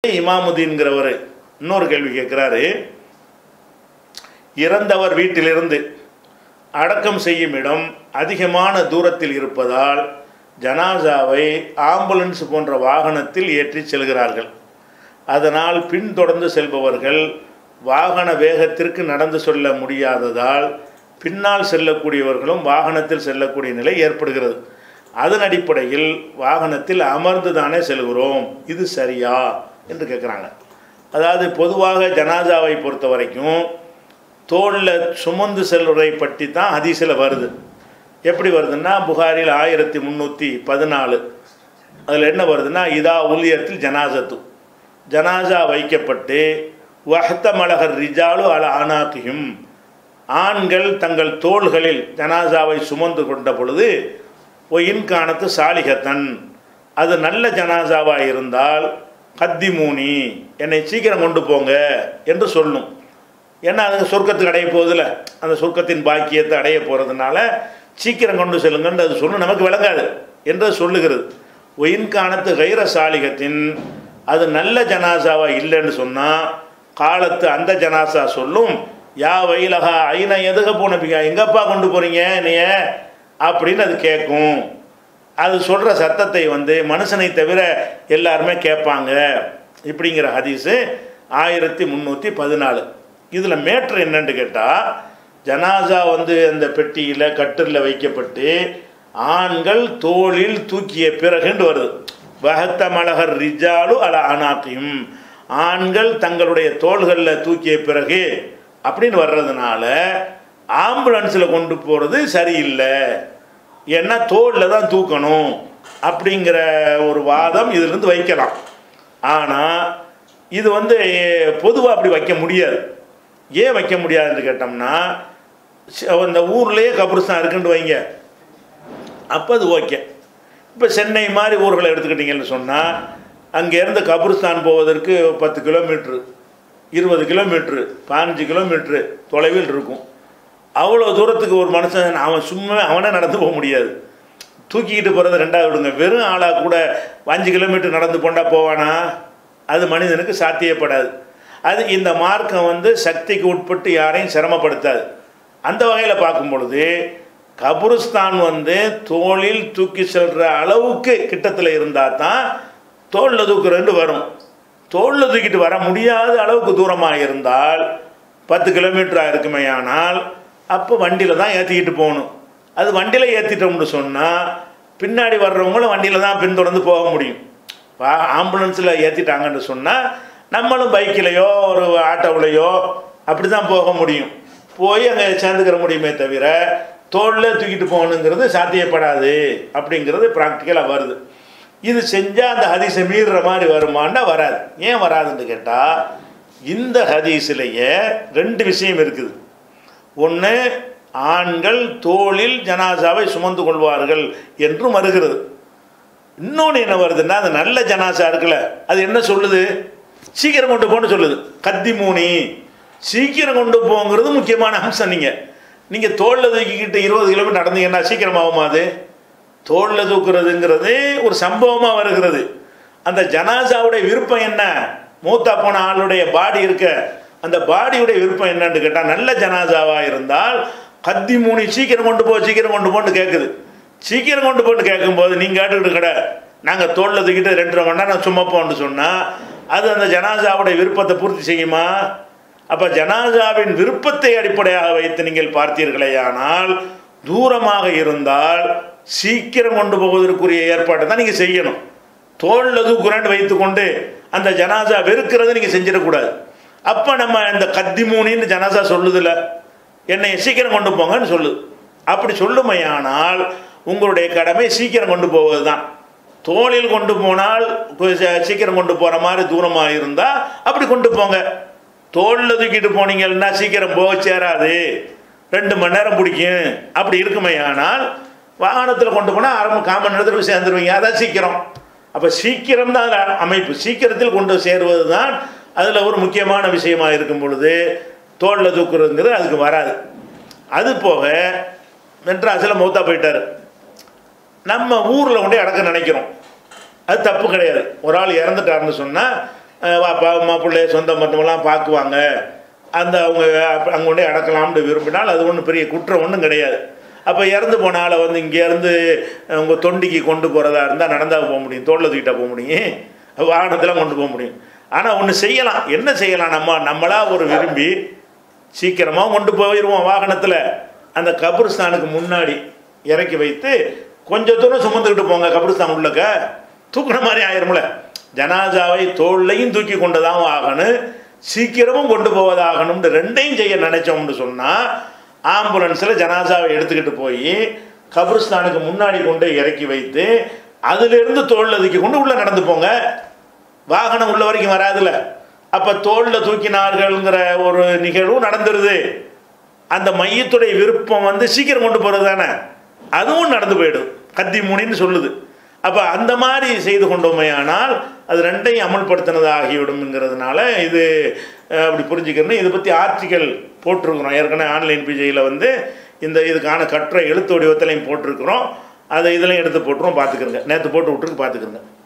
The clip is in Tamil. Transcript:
இமாமுதீன்கிறவர் இன்னொரு கேள்வி கேட்குறாரு இறந்தவர் வீட்டிலிருந்து அடக்கம் செய்யும் இடம் அதிகமான தூரத்தில் இருப்பதால் ஜனாசாவை ஆம்புலன்ஸ் போன்ற வாகனத்தில் ஏற்றி செல்கிறார்கள் அதனால் பின்தொடர்ந்து செல்பவர்கள் வாகன வேகத்திற்கு நடந்து செல்ல முடியாததால் பின்னால் செல்லக்கூடியவர்களும் வாகனத்தில் செல்லக்கூடிய நிலை ஏற்படுகிறது அதன் அடிப்படையில் வாகனத்தில் அமர்ந்து தானே செல்கிறோம் இது சரியா என்று கேட்குறாங்க அதாவது பொதுவாக ஜனாசாவை பொறுத்த வரைக்கும் தோளில் சுமந்து செல்வதை பற்றி தான் ஹதீஸில் வருது எப்படி வருதுன்னா புகாரில் ஆயிரத்தி முந்நூற்றி பதினாலு அதில் என்ன வருதுன்னா இதா உலியத்தில் ஜனாசத்து ஜனாசா வைக்கப்பட்டு வஹத்த மலகர் ரிஜாலு அல ஆனாக்கியும் ஆண்கள் தங்கள் தோள்களில் ஜனாசாவை சுமந்து கொண்ட பொழுது ஒயின் காணத்து சாலிகத்தன் அது நல்ல ஜனாசாவாக இருந்தால் கத்திமூனி என்னை சீக்கிரம் கொண்டு போங்க என்று சொல்லும் ஏன்னா அது சொர்க்கத்துக்கு அடைய போகுதுல அந்த சொர்க்கத்தின் பாக்கியத்தை அடைய போகிறதுனால சீக்கிரம் கொண்டு செல்லுங்கன்னு அது சொல்லும் நமக்கு விளங்காது என்று சொல்லுகிறது ஒயின் காணத்து கைர சாலிகத்தின் அது நல்ல ஜனாசாவா இல்லைன்னு சொன்னால் காலத்து அந்த ஜனாசா சொல்லும் யா வயலகா ஐநா எதுக போனப்பீங்க எங்கப்பா கொண்டு போகிறீங்க என்னைய அப்படின்னு அது கேட்கும் அது சொல்கிற சத்தத்தை வந்து மனுஷனை தவிர எல்லாருமே கேட்பாங்க இப்படிங்கிற ஹதீஸு ஆயிரத்தி முந்நூற்றி பதினாலு இதில் மேட்ரு என்னன்னு கேட்டால் ஜனாசா வந்து அந்த பெட்டியில் கட்டில் வைக்கப்பட்டு ஆண்கள் தோளில் தூக்கிய பிறகுன்னு வருது வகத்த மலகர் ரிஜாலு அல அனாத்தியும் ஆண்கள் தங்களுடைய தோள்களில் தூக்கிய பிறகு அப்படின்னு வர்றதுனால ஆம்புலன்ஸில் கொண்டு போகிறது சரியில்லை ஏன்னா தோளில் தான் தூக்கணும் அப்படிங்கிற ஒரு வாதம் இதிலிருந்து வைக்கலாம் ஆனால் இது வந்து பொதுவாக அப்படி வைக்க முடியாது ஏன் வைக்க முடியாதுன்னு கேட்டோம்னா இந்த ஊர்லேயே கபருஸ்தான் இருக்குன்னு வைங்க அப்போ அது ஓகே இப்போ சென்னை மாதிரி ஊர்களை எடுத்துக்கிட்டிங்கன்னு சொன்னால் அங்கேருந்து கபருஸ்தான் போவதற்கு பத்து கிலோமீட்ரு இருபது கிலோமீட்ரு பதினஞ்சு கிலோமீட்ரு தொலைவில் இருக்கும் அவ்வளோ தூரத்துக்கு ஒரு மனுஷன் அவன் சும்மா அவனே நடந்து போக முடியாது தூக்கிக்கிட்டு போகிறது ரெண்டாவது விடுங்க வெறும் ஆளாக கூட அஞ்சு கிலோமீட்டர் நடந்து கொண்டா போவானா அது மனிதனுக்கு சாத்தியப்படாது அது இந்த மார்க்கம் வந்து சக்திக்கு உட்பட்டு யாரையும் சிரமப்படுத்தாது அந்த வகையில் பார்க்கும் பொழுது கபுருஸ்தான் வந்து தோளில் தூக்கி செல்கிற அளவுக்கு கிட்டத்தில் இருந்தால் தான் தோளில் தூக்குறேன்னு வரும் தோளில் தூக்கிட்டு வர முடியாத அளவுக்கு தூரமாக இருந்தால் பத்து கிலோமீட்டராக இருக்குமே ஆனால் அப்போ வண்டியில் தான் ஏற்றிக்கிட்டு போகணும் அது வண்டியில் ஏற்றிட்டோம்னு சொன்னால் பின்னாடி வர்றவங்களும் வண்டியில் தான் பின்தொடர்ந்து போக முடியும் வா ஆம்புலன்ஸில் ஏற்றிட்டாங்கன்னு சொன்னால் நம்மளும் பைக்கிலையோ ஒரு ஆட்டோவிலையோ அப்படி தான் போக முடியும் போய் அங்கே சேர்ந்துக்கிற முடியுமே தவிர தோளில் தூக்கிட்டு போகணுங்கிறது சாத்தியப்படாது அப்படிங்கிறது ப்ராக்டிக்கலாக வருது இது செஞ்சால் அந்த ஹதீஸை மீறுற மாதிரி வருமானா வராது ஏன் வராதுன்னு கேட்டால் இந்த ஹதீஸிலேயே ரெண்டு விஷயம் இருக்குது ஒன்று ஆண்கள் தோளில் ஜனாசாவை சுமந்து கொள்வார்கள் என்றும் வருகிறது இன்னொன்று என்ன வருதுன்னா அது நல்ல ஜனாசா இருக்குல்ல அது என்ன சொல்லுது சீக்கிரம் கொண்டு போன்னு சொல்லுது கத்தி மூணி சீக்கிரம் கொண்டு போங்கிறது முக்கியமான அம்சம் நீங்கள் நீங்கள் தோளில் தூக்கிக்கிட்டு இருபது கிலோமீட்டர் நடந்தீங்கன்னா சீக்கிரமாகுமா அது தோளில் தூக்குறதுங்கிறது ஒரு சம்பவமாக வருகிறது அந்த ஜனாசாவுடைய விருப்பம் என்ன மூத்தா போன ஆளுடைய பாடி இருக்க அந்த பாடியுடைய விருப்பம் என்னன்னு கேட்டால் நல்ல ஜனாசாவாக இருந்தால் கத்தி மூணி சீக்கிரம் கொண்டு போ சீக்கிரம் கொண்டு போன்னு கேட்குது சீக்கிரம் கொண்டு போன்னு கேட்கும்போது நீங்கள் கேட்டுக்கிட்டு கடை நாங்கள் தோளில் தூக்கிட்டு ரெண்டரை மணி நேரம் சுமப்போம்னு சொன்னால் அது அந்த ஜனாசாவுடைய விருப்பத்தை பூர்த்தி செய்யுமா அப்போ ஜனாசாவின் விருப்பத்தை அடிப்படையாக வைத்து நீங்கள் பார்த்தீர்களேயானால் தூரமாக இருந்தால் சீக்கிரம் கொண்டு போவதற்குரிய ஏற்பாட்டை தான் நீங்கள் செய்யணும் தோளில் தூக்குறான்னு வைத்துக்கொண்டு அந்த ஜனாசா வெறுக்கிறத நீங்கள் செஞ்சிடக்கூடாது அப்போ நம்ம இந்த கத்தி மூணின்னு ஜனாசா சொல்லுதில்ல என்னை சீக்கிரம் கொண்டு போங்கன்னு சொல்லுது அப்படி சொல்லுமையானால் உங்களுடைய கடமை சீக்கிரம் கொண்டு போவது தான் தோளில் கொண்டு போனால் சீக்கிரம் கொண்டு போகிற மாதிரி தூரமாக இருந்தால் அப்படி கொண்டு போங்க தோளில் தூக்கிட்டு போனீங்கன்னா சீக்கிரம் போக சேராது ரெண்டு மணி நேரம் பிடிக்கும் அப்படி இருக்குமே ஆனால் வாகனத்தில் கொண்டு போனால் அரை கால் மணி நேரத்தில் போய் சேர்ந்துருவீங்க அதான் சீக்கிரம் அப்போ சீக்கிரம் தான் அதில் அமைப்பு சீக்கிரத்தில் கொண்டு சேருவது தான் அதில் ஒரு முக்கியமான விஷயமா இருக்கும் பொழுது தோளில் தூக்குறதுங்கிறது அதுக்கு வராது அது போக மெட்ராஸில் மௌத்தா போயிட்டார் நம்ம ஊரில் கொண்டே அடக்க நினைக்கிறோம் அது தப்பு கிடையாது ஒரு ஆள் இறந்துட்டாருன்னு சொன்னால் அஹ் வாப்பா அம்மா பிள்ளை சொந்த மற்றமெல்லாம் பார்க்குவாங்க அந்த அவங்க அப்ப அங்கே கொண்டே அடக்கலாம்னு விரும்பினால் அது ஒன்றும் பெரிய குற்றம் ஒன்றும் கிடையாது அப்போ இறந்து போன ஆளை வந்து இங்கேருந்து உங்கள் தொண்டிக்கு கொண்டு போகிறதா இருந்தால் நடந்தா போக முடியும் தோளில் தூக்கிட்டா போக முடியும் வாகனத்தில் கொண்டு போக முடியும் ஆனால் ஒன்று செய்யலாம் என்ன செய்யலாம் நம்ம நம்மளா ஒரு விரும்பி சீக்கிரமாக கொண்டு போயிடுவோம் வாகனத்தில் அந்த கபிரிஸ்தானுக்கு முன்னாடி இறக்கி வைத்து கொஞ்சம் தூரம் சுமந்துக்கிட்டு போங்க கபிரிஸ்தான் உள்ளக்க தூக்குன மாதிரி ஆயிரும்ல ஜனாசாவை தோல்லையும் தூக்கி கொண்டுதான் ஆகணும் சீக்கிரமும் கொண்டு போவதாகணும்னு ரெண்டையும் செய்ய நினைச்சோம்னு சொன்னால் ஆம்புலன்ஸில் ஜனாசாவை எடுத்துக்கிட்டு போய் கபிரிஸ்தானுக்கு முன்னாடி கொண்டு இறக்கி வைத்து அதிலிருந்து தோளில் தூக்கி கொண்டு உள்ளே நடந்து போங்க வாகனம் உள்ள வரைக்கும் வராதுல்ல அப்போ தோளில் தூக்கினார்கள்ங்கிற ஒரு நிகழ்வு நடந்துருது அந்த மையத்துடைய விருப்பம் வந்து சீக்கிரம் கொண்டு போகிறது தானே அதுவும் நடந்து போயிடும் கத்தி மூணின்னு சொல்லுது அப்போ அந்த மாதிரி செய்து கொண்டோமையானால் அது ரெண்டையும் அமல்படுத்தினது ஆகிவிடும்ங்கிறதுனால இது அஹ், அப்படி புரிஞ்சுக்கணும் இதை பற்றி ஆர்டிக்கல் போட்டிருக்கிறோம் ஏற்கனவே ஆன்லைன் பிஜையில் வந்து இந்த இதுக்கான கட்டுரை எழுத்து வடிவத்திலையும் போட்டிருக்கிறோம் அதை இதுலையும் எடுத்து போட்டுருவோம் பார்த்துக்கிறங்க நேற்று போட்டு விட்டுருக்கு பார்த்துக்கிறங்க